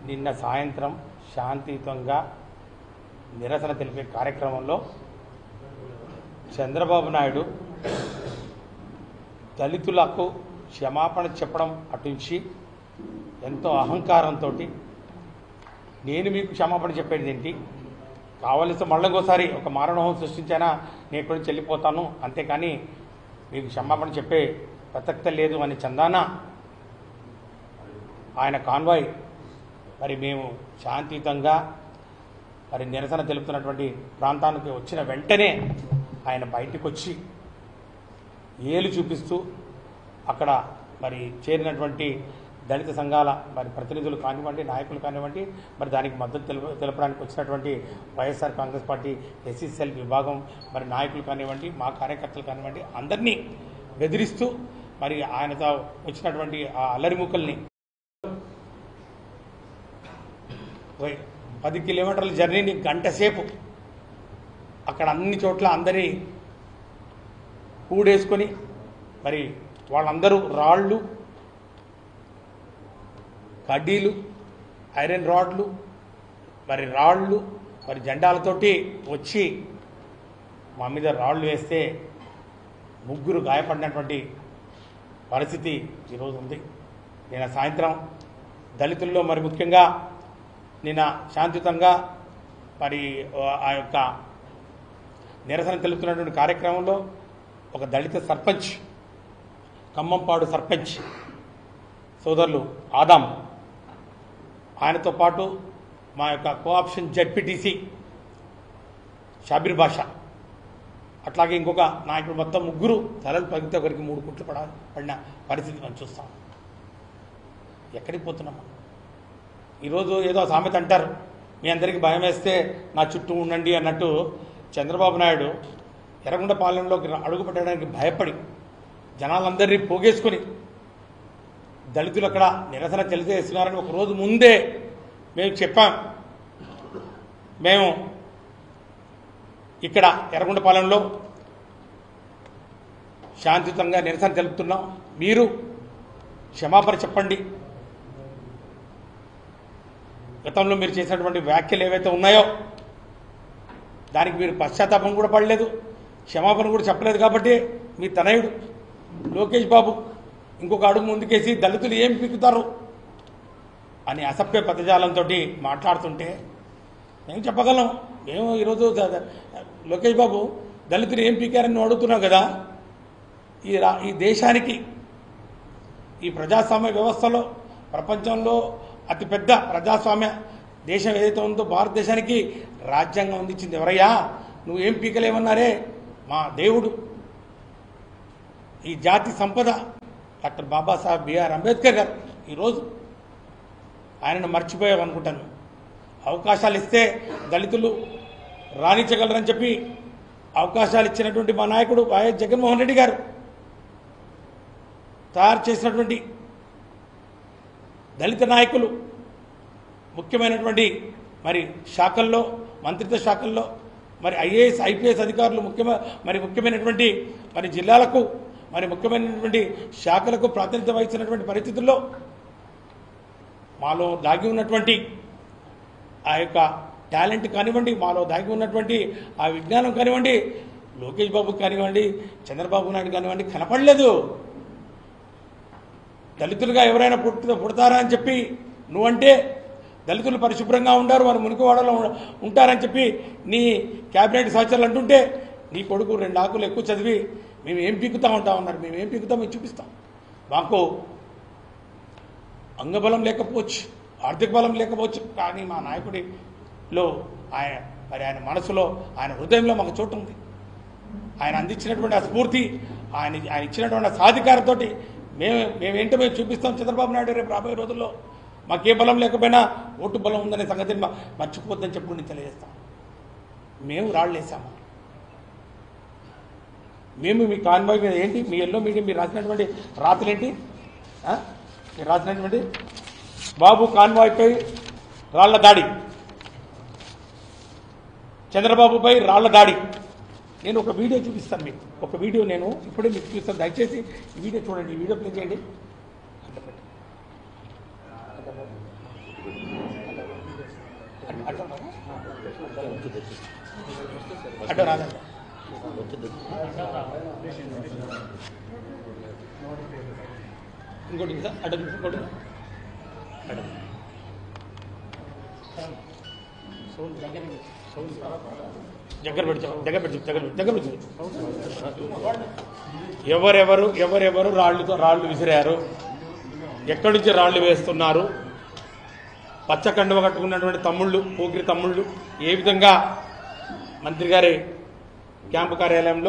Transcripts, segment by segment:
నిన్న సాయంత్రం శాంతియుతంగా నిరసన తెలిపే కార్యక్రమంలో చంద్రబాబు నాయుడు దళితులకు క్షమాపణ చెప్పడం అటుంచి ఎంతో అహంకారంతో నేను మీకు క్షమాపణ చెప్పేది ఏంటి కావలసి మళ్ళీ ఇంకోసారి ఒక మారణహోం సృష్టించానా నేను ఇక్కడి నుంచి వెళ్ళిపోతాను అంతేకాని మీకు క్షమాపణ చెప్పే ప్రసక్తే లేదు అని చందాన ఆయన కాన్వాయ్ మరి మేము శాంతియుతంగా మరి నిరసన తెలుపుతున్నటువంటి ప్రాంతానికి వచ్చిన వెంటనే ఆయన బయటికి వచ్చి ఏలు చూపిస్తూ అక్కడ మరి చేరినటువంటి దళిత సంఘాల మరి ప్రతినిధులు కానివ్వండి నాయకులు కానివ్వండి మరి దానికి మద్దతు తెలుపు తెలపడానికి వచ్చినటువంటి వైఎస్ఆర్ కాంగ్రెస్ పార్టీ ఎస్సీసీఎల్ విభాగం మరి నాయకులు కానివ్వండి మా కార్యకర్తలు కానివ్వండి అందరినీ బెదిరిస్తూ మరి ఆయనతో వచ్చినటువంటి ఆ అల్లరిముక్కల్ని వై- పది కిలోమీటర్ల జర్నీని గంట సేపు అక్కడ అన్ని చోట్ల అందరి కూడేసుకొని మరి వాళ్ళందరూ రాళ్ళు కడ్డీలు ఐరన్ రాడ్లు మరి రాళ్ళు మరి జెండాలతోటి వచ్చి మా మీద రాళ్ళు వేస్తే ముగ్గురు గాయపడినటువంటి పరిస్థితి ఈరోజు ఉంది నిన్న సాయంత్రం దళితుల్లో మరి ముఖ్యంగా నిన్న శాంతియుతంగా మరి ఆ యొక్క నిరసన తెలుపుతున్నటువంటి కార్యక్రమంలో ఒక దళిత సర్పంచ్ ఖమ్మంపాడు సర్పంచ్ సోదరులు ఆదాం ఆయనతో పాటు మా యొక్క కోఆప్షన్ జడ్పీటీసీ షాబీర్ బాషా అట్లాగే ఇంకొక నాయకుడు మొత్తం ముగ్గురు తలలు పగితే ఒకరికి మూడు కుట్లు పడ పడిన పరిస్థితి మనం చూస్తాం ఎక్కడికి పోతున్నాం ఈరోజు ఏదో సామెత అంటారు మీ అందరికీ భయం వేస్తే నా చుట్టూ ఉండండి అన్నట్టు చంద్రబాబు నాయుడు ఎర్రగొండపాలెంలోకి అడుగు పెట్టడానికి భయపడి జనాలందరినీ పోగేసుకొని దళితులు అక్కడ నిరసన తెలియజేస్తున్నారని ఒక రోజు ముందే మేము చెప్పాం మేము ఇక్కడ ఎర్రగొండపాలెంలో శాంతియుతంగా నిరసన తెలుపుతున్నాం మీరు క్షమాపణ చెప్పండి గతంలో మీరు చేసినటువంటి వ్యాఖ్యలు ఏవైతే ఉన్నాయో దానికి మీరు పశ్చాత్తాపం కూడా పడలేదు క్షమాపణ కూడా చెప్పలేదు కాబట్టి మీ తనయుడు లోకేష్ బాబు ఇంకొక అడుగు ముందుకేసి దళితులు ఏం పీకుతారు అని అసభ్య పదజాలంతో మాట్లాడుతుంటే మేము చెప్పగలం మేము ఈరోజు ద- ద- లోకేష్ బాబు దళితులు ఏం పీకారని నువ్వు అడుగుతున్నావు కదా ఈ రా ఈ దేశానికి ఈ ప్రజాస్వామ్య వ్యవస్థలో ప్రపంచంలో అతిపెద్ద ప్రజాస్వామ్య దేశం ఏదైతే ఉందో భారతదేశానికి రాజ్యాంగం అందించింది ఎవరయ్యా నువ్వు ఏం పీకలేమన్నారే మా దేవుడు ఈ జాతి సంపద డాక్టర్ బాబాసాహెబ్ బిఆర్ అంబేద్కర్ గారు ఈరోజు ఆయనను మర్చిపోయావు అనుకుంటాను అవకాశాలు ఇస్తే దళితులు రాణించగలరని చెప్పి అవకాశాలు ఇచ్చినటువంటి మా నాయకుడు వైఎస్ జగన్మోహన్ రెడ్డి గారు తయారు చేసినటువంటి దళిత నాయకులు ముఖ్యమైనటువంటి మరి శాఖల్లో మంత్రిత్వ శాఖల్లో మరి ఐఏఎస్ ఐపీఎస్ అధికారులు ముఖ్యమ మరి ముఖ్యమైనటువంటి మరి జిల్లాలకు మరి ముఖ్యమైనటువంటి శాఖలకు ప్రాతినిధ్యం వహించినటువంటి పరిస్థితుల్లో మాలో దాగి ఉన్నటువంటి ఆ యొక్క టాలెంట్ కానివ్వండి మాలో దాగి ఉన్నటువంటి ఆ విజ్ఞానం కానివ్వండి లోకేష్ బాబు కానివ్వండి చంద్రబాబు నాయుడు కానివ్వండి కనపడలేదు దళితులుగా ఎవరైనా పుట్టు పుడతారా అని చెప్పి నువ్వంటే దళితులు పరిశుభ్రంగా ఉండారు వారు మునికివాడలో ఉ- ఉంటారని చెప్పి నీ క్యాబినెట్ సహచరులు అంటుంటే నీ కొడుకు రెండు ఆకులు ఎక్కువ చదివి మేము ఏం పీకుతా ఉంటాం అన్నారు మేము ఏం పీకుతాం మేము చూపిస్తాం మాకు అంగబలం లేకపోవచ్చు ఆర్థిక బలం లేకపోవచ్చు కానీ మా నాయకుడిలో ఆయన మరి ఆయన మనసులో ఆయన హృదయంలో మాకు చోటు ఉంది ఆయన అందించినటువంటి ఆ స్ఫూర్తి ఆయన ఆయన ఇచ్చినటువంటి ఆ సాధికారతోటి మేము మేమేంటో మేము చూపిస్తాం చంద్రబాబు నాయుడు రేపు రాబోయే రోజుల్లో మాకే బలం లేకపోయినా ఓటు బలం ఉందనే సంగతిని మా- మర్చిపోద్దని చెప్పుకుని తెలియజేస్తాం మేము రాళ్ళు వేసాము మేము మీ కాన్వాయ్ మీద ఏంటి మీ ఎల్లో మీడియం మీరు రాసినటువంటి రాతలేంటి ఆ? మీరు రాసినటువంటి బాబు కాన్వాయ్పై రాళ్ల దాడి చంద్రబాబుపై రాళ్ల దాడి నేను ఒక వీడియో చూపిస్తాను మీకు ఒక వీడియో నేను ఇప్పుడే మీకు చూస్తాను దయచేసి ఈ వీడియో చూడండి ఈ వీడియో ప్లే చేయండి అటు రాదండి ఇంకోటి ఇంకా అటు ఇంకోటి అటు దగ్గర పెట్టి దగ్గర పెట్టి దగ్గర పెట్టి దగ్గర పెట్టి ఎవరెవరు ఎవరెవరు రాళ్ళుతో రాళ్ళు విసిరారు ఎక్కడి నుంచి రాళ్ళు వేస్తున్నారు పచ్చ కండువ కట్టుకున్నటువంటి తమ్ముళ్ళు పోకిరి తమ్ముళ్ళు ఏ విధంగా మంత్రి గారి క్యాంపు కార్యాలయంలో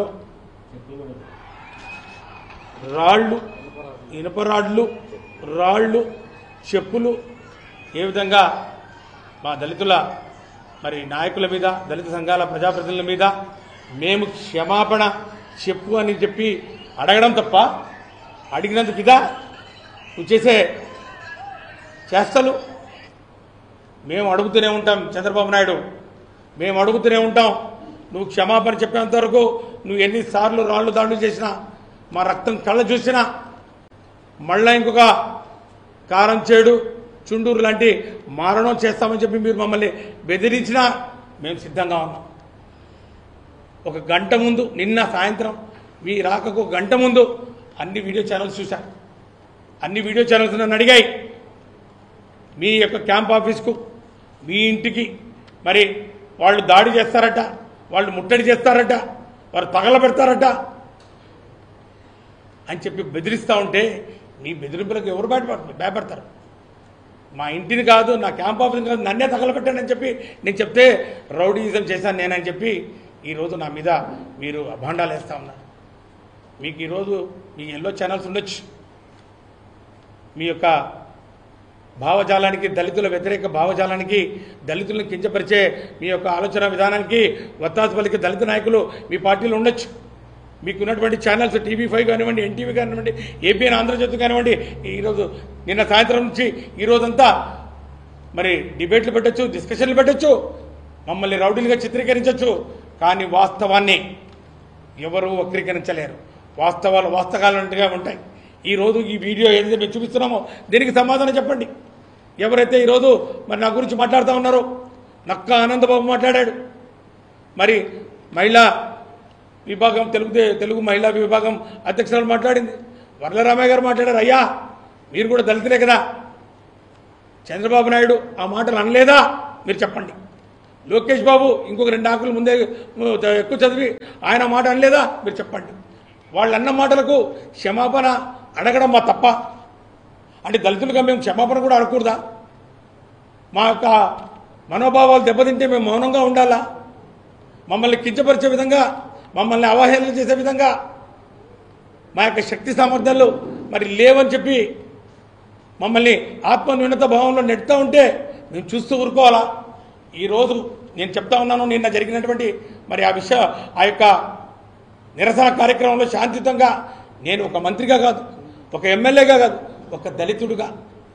రాళ్ళు ఇనుప రాళ్ళు రాళ్ళు చెప్పులు ఏ విధంగా మా దళితుల మరి నాయకుల మీద దళిత సంఘాల ప్రజాప్రతినిధుల మీద మేము క్షమాపణ చెప్పు అని చెప్పి అడగడం తప్ప అడిగినందుకు ఇదా నువ్వు చేసే చేష్టలు మేము అడుగుతూనే ఉంటాం చంద్రబాబు నాయుడు మేము అడుగుతూనే ఉంటాం నువ్వు క్షమాపణ చెప్పేంత వరకు నువ్వు ఎన్నిసార్లు రాళ్ళు దాడులు చేసినా మా రక్తం కళ్ళ చూసినా మళ్ళా ఇంకొక కారం చేడు చుండూరు లాంటి మారణం చేస్తామని చెప్పి మీరు మమ్మల్ని బెదిరించినా మేము సిద్ధంగా ఉన్నాం ఒక గంట ముందు నిన్న సాయంత్రం మీ రాకకు ఒక గంట ముందు అన్ని వీడియో ఛానల్స్ చూశాను అన్ని వీడియో ఛానల్స్ నన్ను అడిగాయి మీ యొక్క క్యాంప్ ఆఫీస్కు మీ ఇంటికి మరి వాళ్ళు దాడి చేస్తారట వాళ్ళు ముట్టడి చేస్తారట వారు తగలబెడతారట అని చెప్పి బెదిరిస్తూ ఉంటే మీ బెదిరింపులకు ఎవరు భయపడ భయపడతారు మా ఇంటిని కాదు నా క్యాంప్ ఆఫీస్ కాదు నన్నే తగలబెట్టానని చెప్పి నేను చెప్తే రౌడీయిజం చేశాను నేనని చెప్పి ఈరోజు నా మీద మీరు అభాండాలు వేస్తూ ఉన్నారు మీకు ఈరోజు మీ ఎల్లో ఛానల్స్ ఉండొచ్చు మీ యొక్క భావజాలానికి దళితుల వ్యతిరేక భావజాలానికి దళితులను కించపరిచే మీ యొక్క ఆలోచన విధానానికి వత్తాసు పలికి దళిత నాయకులు మీ పార్టీలో ఉండొచ్చు మీకు ఉన్నటువంటి ఛానల్స్ టీవీ ఫైవ్ కానివ్వండి ఎన్టీవీ కానివ్వండి ఏపీఎన్ ఆంధ్రజ్యోతి కానివ్వండి ఈరోజు నిన్న సాయంత్రం నుంచి ఈ రోజంతా మరి డిబేట్లు పెట్టొచ్చు డిస్కషన్లు పెట్టొచ్చు మమ్మల్ని రౌడీలుగా చిత్రీకరించవచ్చు కానీ వాస్తవాన్ని ఎవరు వక్రీకరించలేరు వాస్తవాలు వాస్తవాలుగా ఉంటాయి ఈరోజు ఈ వీడియో ఏదైతే మేము చూపిస్తున్నామో దీనికి సమాధానం చెప్పండి ఎవరైతే ఈరోజు మరి నా గురించి మాట్లాడుతూ ఉన్నారో నక్క ఆనందబాబు మాట్లాడాడు మరి మహిళా విభాగం తెలుగు తెలుగు మహిళా విభాగం అధ్యక్షురాలు మాట్లాడింది వరలరామయ్య గారు మాట్లాడారు అయ్యా మీరు కూడా దళితులే కదా చంద్రబాబు నాయుడు ఆ మాటలు అనలేదా మీరు చెప్పండి లోకేష్ బాబు ఇంకొక రెండు ఆకులు ముందే ఉ, ఎక్కువ చదివి ఆయన మాట అనలేదా మీరు చెప్పండి వాళ్ళు అన్న మాటలకు క్షమాపణ అడగడం మా తప్ప అంటే దళితులుగా మేము క్షమాపణ కూడా అడగకూడదా మా యొక్క మనోభావాలు దెబ్బతింటే మేము మౌనంగా ఉండాలా మమ్మల్ని కించపరిచే విధంగా మమ్మల్ని అవహేళన చేసే విధంగా మా యొక్క శక్తి సామర్థ్యాలు మరి లేవని చెప్పి మమ్మల్ని ఆత్మన్యూనత భావంలో నెడుతూ ఉంటే మేము చూస్తూ ఊరుకోవాలా ఈరోజు నేను చెప్తా ఉన్నాను నిన్న జరిగినటువంటి మరి ఆ విషయ ఆ యొక్క నిరసన కార్యక్రమంలో శాంతియుతంగా నేను ఒక మంత్రిగా కాదు ఒక ఎమ్మెల్యేగా కాదు ఒక దళితుడుగా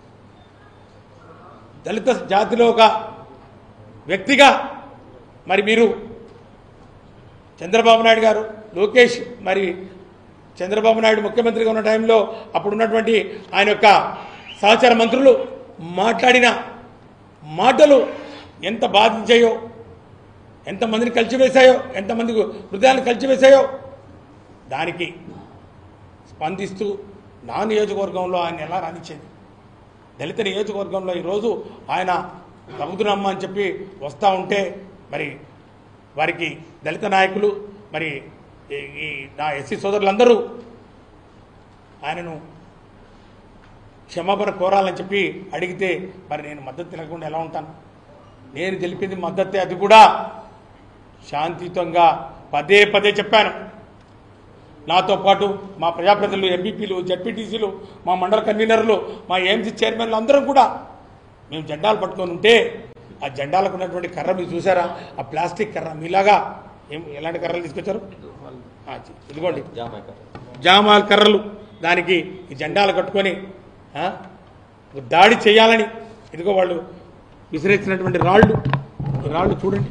దళిత జాతిలో ఒక వ్యక్తిగా మరి మీరు చంద్రబాబు నాయుడు గారు లోకేష్ మరి చంద్రబాబు నాయుడు ముఖ్యమంత్రిగా ఉన్న టైంలో అప్పుడు ఉన్నటువంటి ఆయన యొక్క సహచర మంత్రులు మాట్లాడిన మాటలు ఎంత బాధించాయో ఎంతమందిని కలిసివేశాయో ఎంతమంది హృదయాన్ని కలిసివేశాయో దానికి స్పందిస్తూ నా నియోజకవర్గంలో ఆయన ఎలా రాణించేది దళిత నియోజకవర్గంలో ఈరోజు ఆయన తగ్గుతున్నమ్మ అని చెప్పి వస్తూ ఉంటే మరి వారికి దళిత నాయకులు మరి ఈ- ఈ నా ఎస్సీ సోదరులందరూ ఆయనను క్షమాపణ కోరాలని చెప్పి అడిగితే మరి నేను మద్దతు తినకుండా ఎలా ఉంటాను నేను తెలిపింది మద్దతే అది కూడా శాంతియుతంగా పదే పదే చెప్పాను నాతో పాటు మా ప్రజాప్రతినిధులు ఎంపీపీలు జడ్పీటీసీలు మా మండల కన్వీనర్లు మా ఏఎంసీ చైర్మన్లు అందరం కూడా మేము జెండాలు పట్టుకొని ఉంటే ఆ జెండాలకు ఉన్నటువంటి కర్ర మీరు చూసారా ఆ ప్లాస్టిక్ కర్ర మీలాగా ఏం ఎలాంటి కర్రలు తీసుకొచ్చారు ఆ, ఇదిగోండి జామాల్ కర్రలు దానికి ఈ జెండాలు కట్టుకొని ఆ, ఒక దాడి చేయాలని ఇదిగో వాళ్ళు విసిరేసినటువంటి రాళ్ళు ఈ రాళ్ళు చూడండి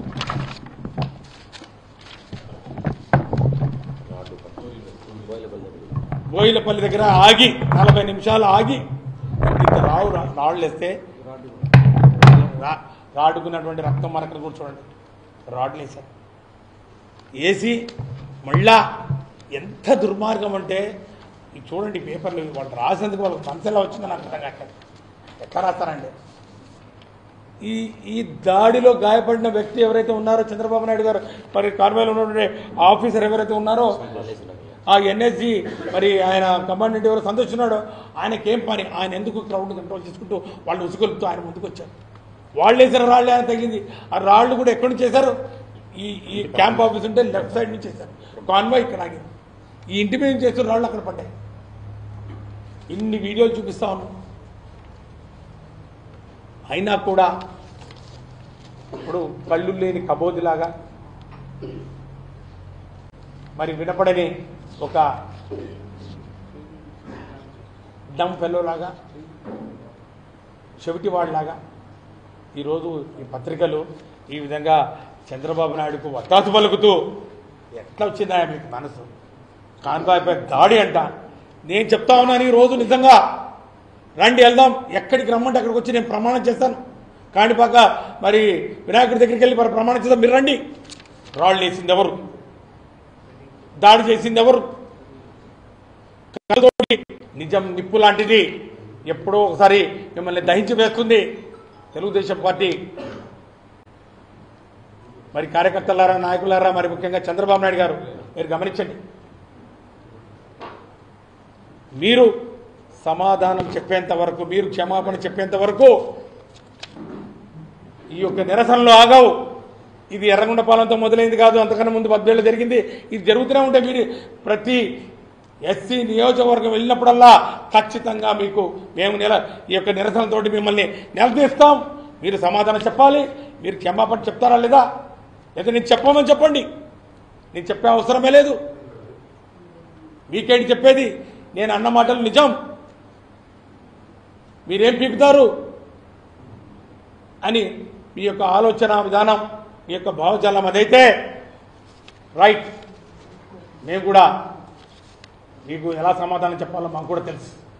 బోయిలపల్లి దగ్గర ఆగి నలభై నిమిషాలు ఆగి ఇంత రావు రా- రాళ్ళు వేస్తే రా- రాడుకున్నటువంటి రక్తం మరకలు కూడా చూడండి రాడ్లు వేశారు వేసి మళ్ళా ఎంత దుర్మార్గం అంటే ఇది చూడండి ఈ పేపర్లు వాళ్ళు రాసేందుకు వాళ్ళకి మనసు ఎలా వచ్చిందో నాకు అర్థం కావట్లేదు ఎట్లా రాస్తారండి ఈ ఈ దాడిలో గాయపడిన వ్యక్తి ఎవరైతే ఉన్నారో చంద్రబాబు నాయుడు గారు మరి కాన్వాయ్లో ఉన్నటువంటి ఆఫీసర్ ఎవరైతే ఉన్నారో ఆ ఎన్ఎస్జి మరి ఆయన కమాండెంట్ ఎవరు సంతోష్ ఉన్నాడో ఆయనకేం పని ఆయన ఎందుకు క్రౌడ్ కంట్రోల్ చేసుకుంటూ వాళ్ళు ఉసుగొలుపుతూ ఆయన ముందుకు వచ్చారు వాళ్ళు వేసిన రాళ్ళు ఆయన తగిలింది ఆ రాళ్ళు కూడా ఎక్కడి నుంచి చేశారు ఈ ఈ క్యాంప్ ఆఫీస్ ఉంటే లెఫ్ట్ సైడ్ నుంచి చేశారు కాన్వాయ్ ఇక్కడ ఆగింది ఈ ఇంటి మీద నుంచి చేస్తున్న రాళ్ళు అక్కడ పడ్డాయి ఇన్ని వీడియోలు చూపిస్తా ఉన్నాం అయినా కూడా ఇప్పుడు కళ్ళు లేని కబోదిలాగా మరి వినపడని ఒక డమ్ ఫెలోలాగా చెవిటివాడిలాగా ఈరోజు ఈ పత్రికలు ఈ విధంగా చంద్రబాబు నాయుడుకు వత్తాసు పలుకుతూ ఎట్లా వచ్చిందా మీకు మనసు కాన్వాయ్పై దాడి అంట నేను చెప్తా ఉన్నాను ఈ రోజు నిజంగా రండి వెళ్దాం ఎక్కడికి రమ్మంటే అక్కడికి వచ్చి నేను ప్రమాణం చేస్తాను కాణిపాక మరి వినాయకుడి దగ్గరికి వెళ్ళి మరి ప్రమాణం చేద్దాం మీరు రండి రాళ్ళు వేసింది ఎవరు దాడి చేసింది ఎవరు కళ్ళతోటి నిజం నిప్పు లాంటిది ఎప్పుడో ఒకసారి మిమ్మల్ని దహించి వేస్తుంది తెలుగుదేశం పార్టీ మరి కార్యకర్తలారా నాయకులారా మరి ముఖ్యంగా చంద్రబాబు నాయుడు గారు మీరు గమనించండి మీరు సమాధానం చెప్పేంత వరకు మీరు క్షమాపణ చెప్పేంత వరకు ఈ యొక్క నిరసనలు ఆగవు ఇది ఎర్రగొండపాలెంతో మొదలైంది కాదు అంతకన్నా ముందు పద్వేళ్ళు జరిగింది ఇది జరుగుతూనే ఉంటే మీరు ప్రతి ఎస్సీ నియోజకవర్గం వెళ్ళినప్పుడల్లా ఖచ్చితంగా మీకు మేము నెల ఈ యొక్క నిరసనతోటి మిమ్మల్ని నిలదీస్తాం మీరు సమాధానం చెప్పాలి మీరు క్షమాపణ చెప్తారా లేదా లేదా నేను చెప్పమని చెప్పండి నేను చెప్పే అవసరమే లేదు మీకేంటి చెప్పేది నేను అన్న మాటలు నిజం మీరేం పీకుతారు అని మీ యొక్క ఆలోచన విధానం మీ యొక్క భావజాలం అదైతే రైట్ మేము కూడా మీకు ఎలా సమాధానం చెప్పాలో మాకు కూడా తెలుసు